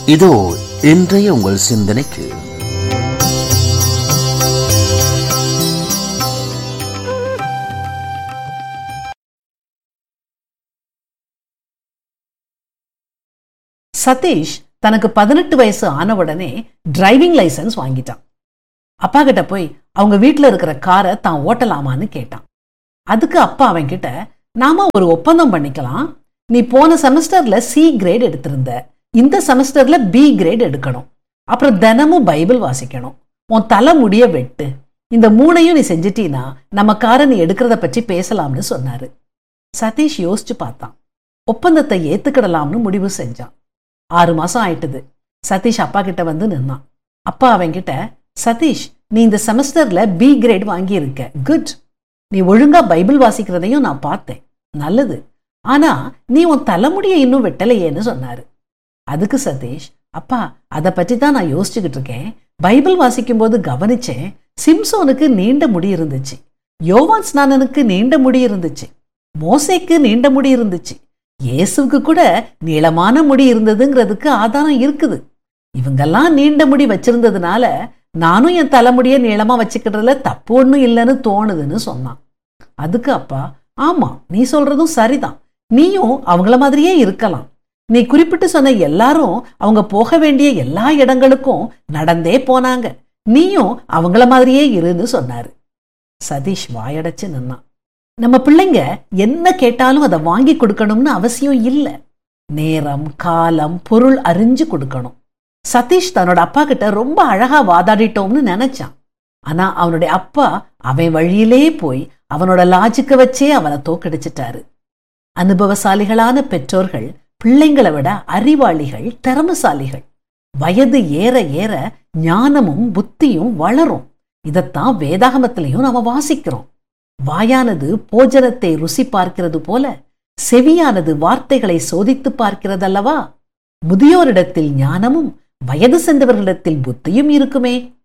இதோ இன்றைய உங்கள் சிந்தனைக்கு சதீஷ் தனக்கு பதினெட்டு வயசு ஆன உடனே டிரைவிங் லைசென்ஸ் வாங்கிட்டான் அப்பா கிட்ட போய் அவங்க வீட்டில் இருக்கிற காரை தான் ஓட்டலாமான்னு கேட்டான் அதுக்கு அப்பா அவன் கிட்ட நாம ஒரு ஒப்பந்தம் பண்ணிக்கலாம் நீ போன செமஸ்டர்ல சி கிரேட் எடுத்திருந்த இந்த செமஸ்டர்ல பி கிரேட் எடுக்கணும் அப்புறம் தினமும் பைபிள் வாசிக்கணும் உன் தலை முடிய வெட்டு இந்த மூணையும் நீ செஞ்சிட்டீனா நம்ம காரை நீ எடுக்கிறத பற்றி பேசலாம்னு சொன்னாரு சதீஷ் யோசிச்சு பார்த்தான் ஒப்பந்தத்தை ஏத்துக்கிடலாம்னு முடிவு செஞ்சான் ஆறு மாசம் ஆயிட்டுது சதீஷ் அப்பா கிட்ட வந்து நின்னான் அப்பா அவன்கிட்ட சதீஷ் நீ இந்த செமஸ்டர்ல பி கிரேட் வாங்கியிருக்க குட் நீ ஒழுங்கா பைபிள் வாசிக்கிறதையும் நான் பார்த்தேன் நல்லது ஆனா நீ உன் தலைமுடியை இன்னும் வெட்டலையேன்னு சொன்னாரு அதுக்கு சதீஷ் அப்பா அதை பற்றி தான் நான் யோசிச்சுக்கிட்டு இருக்கேன் பைபிள் வாசிக்கும்போது கவனிச்சேன் சிம்சோனுக்கு நீண்ட முடி இருந்துச்சு யோவான் ஸ்நானனுக்கு நீண்ட முடி இருந்துச்சு மோசேக்கு நீண்ட முடி இருந்துச்சு இயேசுவுக்கு கூட நீளமான முடி இருந்ததுங்கிறதுக்கு ஆதாரம் இருக்குது இவங்கெல்லாம் நீண்ட முடி வச்சிருந்ததுனால நானும் என் தலைமுடியை நீளமா வச்சுக்கிறதுல தப்பு ஒன்றும் இல்லைன்னு தோணுதுன்னு சொன்னான் அதுக்கு அப்பா ஆமா நீ சொல்றதும் சரிதான் நீயும் அவங்கள மாதிரியே இருக்கலாம் நீ குறிப்பிட்டு சொன்ன எல்லாரும் அவங்க போக வேண்டிய எல்லா இடங்களுக்கும் நடந்தே போனாங்க நீயும் அவங்கள மாதிரியே இருன்னு சொன்னாரு சதீஷ் வாயடைச்சு நின்னான் நம்ம பிள்ளைங்க என்ன கேட்டாலும் அதை வாங்கி கொடுக்கணும்னு அவசியம் இல்லை நேரம் காலம் பொருள் அறிஞ்சு கொடுக்கணும் சதீஷ் தன்னோட அப்பா கிட்ட ரொம்ப அழகா வாதாடிட்டோம்னு நினைச்சான் ஆனா அவனுடைய அப்பா அவன் வழியிலே போய் அவனோட லாஜிக்க வச்சே அவனை தோக்கடிச்சிட்டாரு அனுபவசாலிகளான பெற்றோர்கள் பிள்ளைங்களை விட அறிவாளிகள் திறமசாலிகள் வயது ஏற ஏற ஞானமும் புத்தியும் வளரும் இதைத்தான் வேதாகமத்திலையும் நாம வாசிக்கிறோம் வாயானது போஜனத்தை ருசி பார்க்கிறது போல செவியானது வார்த்தைகளை சோதித்து பார்க்கிறதல்லவா முதியோரிடத்தில் ஞானமும் வயது சென்றவர்களிடத்தில் புத்தியும் இருக்குமே